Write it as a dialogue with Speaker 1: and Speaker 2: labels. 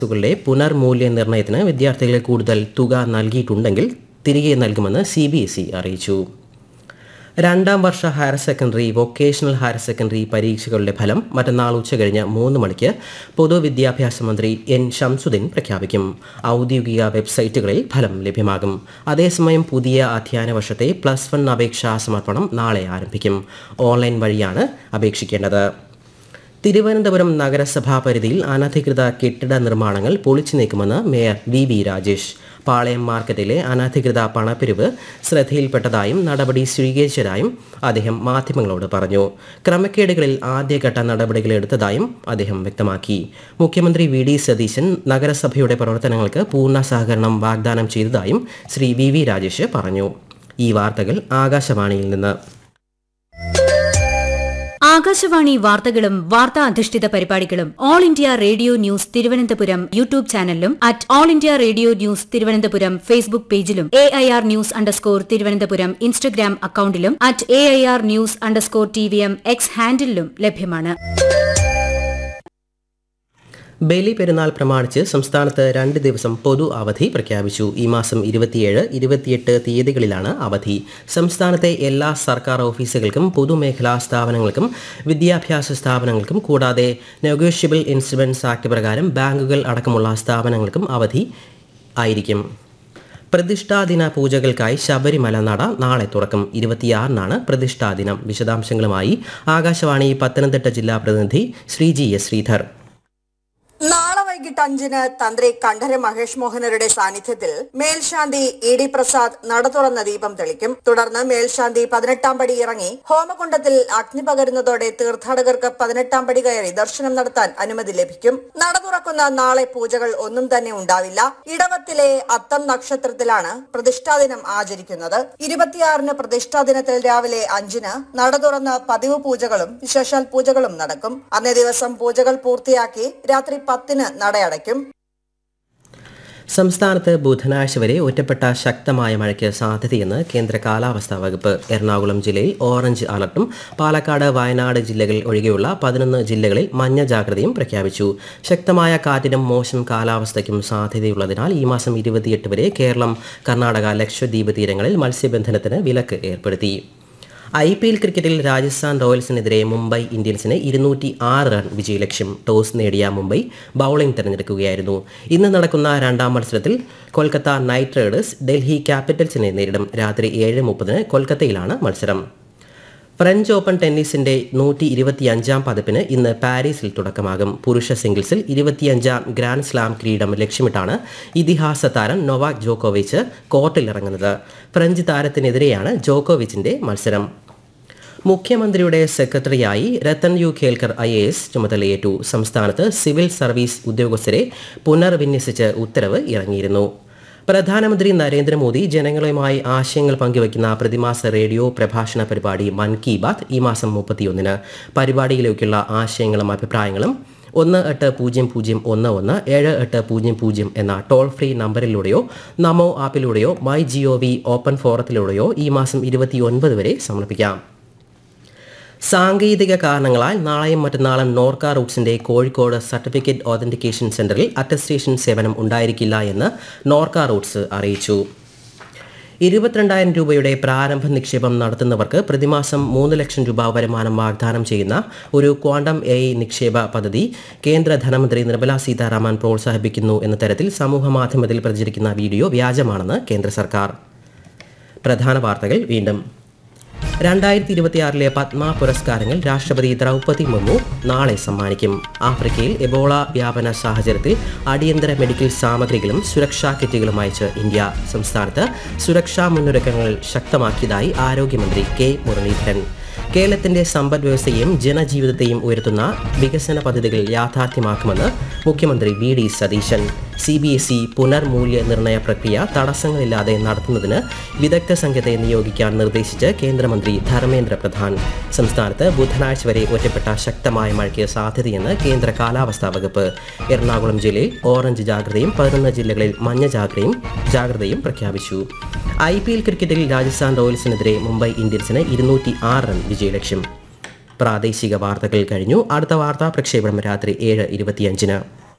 Speaker 1: ുകളുടെ പുനർമൂല്യനിർണ്ണയത്തിന് വിദ്യാർത്ഥികളെ കൂടുതൽ തുക നൽകിയിട്ടുണ്ടെങ്കിൽ തിരികെ നൽകുമെന്ന് സി ബി എസ് ഇ അറിയിച്ചു രണ്ടാം വർഷ higher secondary vocational higher secondary പരീക്ഷകളുടെ ഫലം മറ്റന്നാൾ ഉച്ചകഴിഞ്ഞ് മൂന്ന് മണിക്ക് പൊതുവിദ്യാഭ്യാസ മന്ത്രി എൻ ഷംസുദ്ദീൻ പ്രഖ്യാപിക്കും ഔദ്യോഗിക വെബ്സൈറ്റുകളിൽ ഫലം ലഭ്യമാകും അതേസമയം പുതിയ അധ്യയന വർഷത്തെ പ്ലസ് വൺ അപേക്ഷാ സമർപ്പണം നാളെ ആരംഭിക്കും ഓൺലൈൻ വഴിയാണ് അപേക്ഷിക്കേണ്ടത് തിരുവനന്തപുരം നഗരസഭാ പരിധിയിൽ അനധികൃത കെട്ടിട നിർമ്മാണങ്ങൾ പൊളിച്ചു നീക്കുമെന്ന് mayor V V Rajesh Palayam മാർക്കറ്റിലെ അനധികൃത പണപ്പിരിവ് ശ്രദ്ധയിൽപ്പെട്ടതായും നടപടി സ്വീകരിച്ചതായും അദ്ദേഹം മാധ്യമങ്ങളോട് പറഞ്ഞു ക്രമക്കേടുകളിൽ ആദ്യഘട്ട നടപടികൾ എടുത്തതായും അദ്ദേഹം വ്യക്തമാക്കി മുഖ്യമന്ത്രി വി ഡി സതീശൻ നഗരസഭയുടെ പ്രവർത്തനങ്ങൾക്ക് പൂർണ്ണ സഹകരണം വാഗ്ദാനം ചെയ്തതായും ശ്രീ വി വി രാജേഷ് പറഞ്ഞു ഈ വാർത്തകൾ ആകാശവാണിയിൽ നിന്ന്
Speaker 2: ആകാശവാണി വാർത്തകളും വാർത്താ അധിഷ്ഠിത പരിപാടികളും all India radio news Thiruvananthapuram YouTube ചാനലിലും at all India radio news Thiruvananthapuram Facebook പേജിലും A I R news underscore Thiruvananthapuram Instagram അക്കൌണ്ടിലും at A I R news underscore T V M X ഹാൻഡിലും ലഭ്യമാണ്
Speaker 1: ബലി പെരുന്നാൾ പ്രമാണിച്ച് സംസ്ഥാനത്ത് രണ്ട് ദിവസം പൊതു അവധി പ്രഖ്യാപിച്ചു ഈ മാസം ഇരുപത്തിയേഴ് ഇരുപത്തിയെട്ട് തീയതികളിലാണ് അവധി സംസ്ഥാനത്തെ എല്ലാ സർക്കാർ ഓഫീസുകൾക്കും പൊതുമേഖലാ സ്ഥാപനങ്ങൾക്കും വിദ്യാഭ്യാസ സ്ഥാപനങ്ങൾക്കും കൂടാതെ നെഗോഷ്യബിൾ ഇൻസ്ട്രുമെന്റ്സ് ആക്ട് പ്രകാരം ബാങ്കുകൾ അടക്കമുള്ള സ്ഥാപനങ്ങൾക്കും അവധി ആയിരിക്കും പ്രതിഷ്ഠാദിന പൂജകൾക്കായി ശബരിമല നട നാളെ തുറക്കും ഇരുപത്തിയാറിനാണ് പ്രതിഷ്ഠാദിനം വിശദാംശങ്ങളുമായി ആകാശവാണി പത്തനംതിട്ട ജില്ലാ പ്രതിനിധി ശ്രീജി എസ് ശ്രീധർ
Speaker 3: നാളെ വൈകിട്ട് അഞ്ചിന് തന്ത്രി കണ്ഠര മഹേഷ് മോഹനരുടെ സാന്നിധ്യത്തിൽ മേൽശാന്തി ഇ ഡി പ്രസാദ് നട തുറന്ന ദീപം തെളിക്കും തുടർന്ന് മേൽശാന്തി പതിനെട്ടാം പടി ഇറങ്ങി ഹോമകുണ്ടത്തിൽ അഗ്നി പകരുന്നതോടെ തീർത്ഥാടകർക്ക് പതിനെട്ടാം പടി കയറി ദർശനം നടത്താൻ അനുമതി ലഭിക്കും നട തുറക്കുന്ന നാളെ പൂജകൾ ഒന്നും തന്നെ ഉണ്ടാവില്ല ഇടവത്തിലെ അത്തം നക്ഷത്രത്തിലാണ് പ്രതിഷ്ഠാദിനം ആചരിക്കുന്നത് ഇരുപത്തിയാറിന് പ്രതിഷ്ഠാദിനത്തിൽ രാവിലെ അഞ്ചിന് നട തുറന്ന് പതിവ് പൂജകളും വിശേഷാൽ പൂജകളും നടക്കും അന്നേ ദിവസം പൂജകൾ പൂർത്തിയാക്കി രാത്രി പത്തിന് നടയടയ്ക്കും
Speaker 1: സംസ്ഥാനത്ത് ബുധനാഴ്ച വരെ ഒറ്റപ്പെട്ട ശക്തമായ മഴയ്ക്ക് സാധ്യതയെന്ന് കേന്ദ്ര കാലാവസ്ഥാ വകുപ്പ് എറണാകുളം ജില്ലയിൽ ഓറഞ്ച് അലർട്ടും പാലക്കാട് വയനാട് ജില്ലകൾ ഒഴികെയുള്ള പതിനൊന്ന് ജില്ലകളിൽ മഞ്ഞ ജാഗ്രതയും പ്രഖ്യാപിച്ചു ശക്തമായ കാറ്റിനും മോശം കാലാവസ്ഥയ്ക്കും സാധ്യതയുള്ളതിനാൽ ഈ മാസം ഇരുപത്തിയെട്ട് വരെ കേരളം കർണാടക ലക്ഷദ്വീപ് തീരങ്ങളിൽ മത്സ്യബന്ധനത്തിന് വിലക്ക് ഏർപ്പെടുത്തി ഐ പി എൽ ക്രിക്കറ്റിൽ രാജസ്ഥാൻ റോയൽസിനെതിരെ മുംബൈ ഇന്ത്യൻസിന് ഇരുന്നൂറ്റി ആറ് റൺ വിജയലക്ഷ്യം ടോസ് നേടിയ മുംബൈ ബൌളിംഗ് തിരഞ്ഞെടുക്കുകയായിരുന്നു ഇന്ന് നടക്കുന്ന രണ്ടാം മത്സരത്തിൽ കൊൽക്കത്ത നൈറ്റ് റൈഡേഴ്സ് ഡൽഹി ക്യാപിറ്റൽസിനെ നേരിടും രാത്രി ഏഴ് മുപ്പതിന് കൊൽക്കത്തയിലാണ് മത്സരം ഫ്രഞ്ച് ഓപ്പൺ ടെന്നീസിന്റെ നൂറ്റി ഇരുപത്തിയഞ്ചാം പതിപ്പിന് ഇന്ന് പാരീസിൽ തുടക്കമാകും പുരുഷ സിംഗിൾസിൽ ഇരുപത്തിയഞ്ചാം ഗ്രാൻഡ് സ്ലാം കിരീടം ലക്ഷ്യമിട്ടാണ് ഇതിഹാസ താരം നൊവാക് ജോക്കോവിച്ച് കോർട്ടിലിറങ്ങുന്നത് ഫ്രഞ്ച് താരത്തിനെതിരെയാണ് ജോക്കോവിച്ചിന്റെ മത്സരം മുഖ്യമന്ത്രിയുടെ സെക്രട്ടറിയായി Rathan U Kelkar I A S ചുമതലയേറ്റു സംസ്ഥാനത്ത് സിവിൽ സർവീസ് ഉദ്യോഗസ്ഥരെ പുനർവിന്യസിച്ച് ഉത്തരവ് ഇറങ്ങിയിരുന്നു പ്രധാനമന്ത്രി നരേന്ദ്രമോദി ജനങ്ങളുമായി ആശയങ്ങൾ പങ്കുവയ്ക്കുന്ന പ്രതിമാസ റേഡിയോ പ്രഭാഷണ പരിപാടി മൻ കി ബാത്ത് ഈ മാസം മുപ്പത്തിയൊന്നിന് പരിപാടിയിലേക്കുള്ള ആശയങ്ങളും അഭിപ്രായങ്ങളും ഒന്ന് എട്ട് പൂജ്യം പൂജ്യം ഒന്ന് ഒന്ന് ഏഴ് എട്ട് പൂജ്യം പൂജ്യം എന്ന ടോൾ ഫ്രീ നമ്പറിലൂടെയോ നമോ ആപ്പിലൂടെയോ മൈ ജിഒ വി ഓപ്പൺ ഫോറത്തിലൂടെയോ ഈ മാസം ഇരുപത്തിയൊൻപത് വരെ സമർപ്പിക്കാം സാങ്കേതിക കാരണങ്ങളാൽ നാളെയും മറ്റന്നാളും നോർക്ക റൂട്ട്സിന്റെ കോഴിക്കോട് സർട്ടിഫിക്കറ്റ് ഓതന്റിക്കേഷൻ സെന്ററിൽ അറ്റസ്റ്റേഷൻ സേവനം ഉണ്ടായിരിക്കില്ല എന്ന് നോർക്ക റൂട്ട്സ് അറിയിച്ചു ഇരുപത്തിരണ്ടായിരം രൂപയുടെ പ്രാരംഭ നിക്ഷേപം നടത്തുന്നവർക്ക് പ്രതിമാസം മൂന്ന് ലക്ഷം രൂപ വരുമാനം വാഗ്ദാനം ചെയ്യുന്ന ഒരു ക്വാണ്ടം എ നിക്ഷേപ പദ്ധതി കേന്ദ്ര ധനമന്ത്രി നിർമ്മല സീതാരാമൻ പ്രോത്സാഹിപ്പിക്കുന്നു എന്ന തരത്തിൽ സമൂഹമാധ്യമത്തിൽ പ്രചരിക്കുന്ന വീഡിയോ വ്യാജമാണെന്ന് കേന്ദ്ര സർക്കാർ പ്രധാന വാർത്തകൾ വീണ്ടും രണ്ടായിരത്തി ഇരുപത്തിയാറിലെ പത്മ പുരസ്കാരങ്ങൾ രാഷ്ട്രപതി ദ്രൗപതി മുർമു നാളെ സമ്മാനിക്കും ആഫ്രിക്കയിൽ എബോള വ്യാപന സാഹചര്യത്തിൽ അടിയന്തര മെഡിക്കൽ സാമഗ്രികളും സുരക്ഷാ കിറ്റുകളും അയച്ച് ഇന്ത്യ സംസ്ഥാനത്ത് സുരക്ഷാ മുന്നൊരുക്കങ്ങൾ ശക്തമാക്കിയതായി ആരോഗ്യമന്ത്രി കെ മുരളീധരൻ കേരളത്തിന്റെ സമ്പദ് വ്യവസ്ഥയെയും ജനജീവിതത്തെയും ഉയർത്തുന്ന വികസന പദ്ധതികൾ യാഥാർത്ഥ്യമാക്കുമെന്ന് മുഖ്യമന്ത്രി V D Satheesan C B S E പുനർമൂല്യനിർണ്ണയ പ്രക്രിയ തടസ്സങ്ങളില്ലാതെ നടത്തുന്നതിന് വിദഗ്ധ സംഘത്തെ നിയോഗിക്കാൻ നിർദ്ദേശിച്ച് കേന്ദ്രമന്ത്രി ധർമ്മേന്ദ്ര പ്രധാൻ സംസ്ഥാനത്ത് ബുധനാഴ്ച വരെ ഒറ്റപ്പെട്ട ശക്തമായ മഴയ്ക്ക് സാധ്യതയെന്ന് കേന്ദ്ര കാലാവസ്ഥാ വകുപ്പ് എറണാകുളം ജില്ലയിൽ ഓറഞ്ച് ജാഗ്രതയും പതിനൊന്ന് ജില്ലകളിൽ മഞ്ഞ ജാഗ്രതയും ജാഗ്രതയും പ്രഖ്യാപിച്ചു ഐ പി എൽ ക്രിക്കറ്റിൽ രാജസ്ഥാൻ റോയൽസിനെതിരെ മുംബൈ ഇന്ത്യൻസിന് ഇരുന്നൂറ്റി ആറ് റൺ വിജയലക്ഷ്യം പ്രാദേശിക വാർത്തകൾ കഴിഞ്ഞു അടുത്ത വാർത്താ പ്രക്ഷേപണം രാത്രി ഏഴ് ഇരുപത്തിയഞ്ചിന്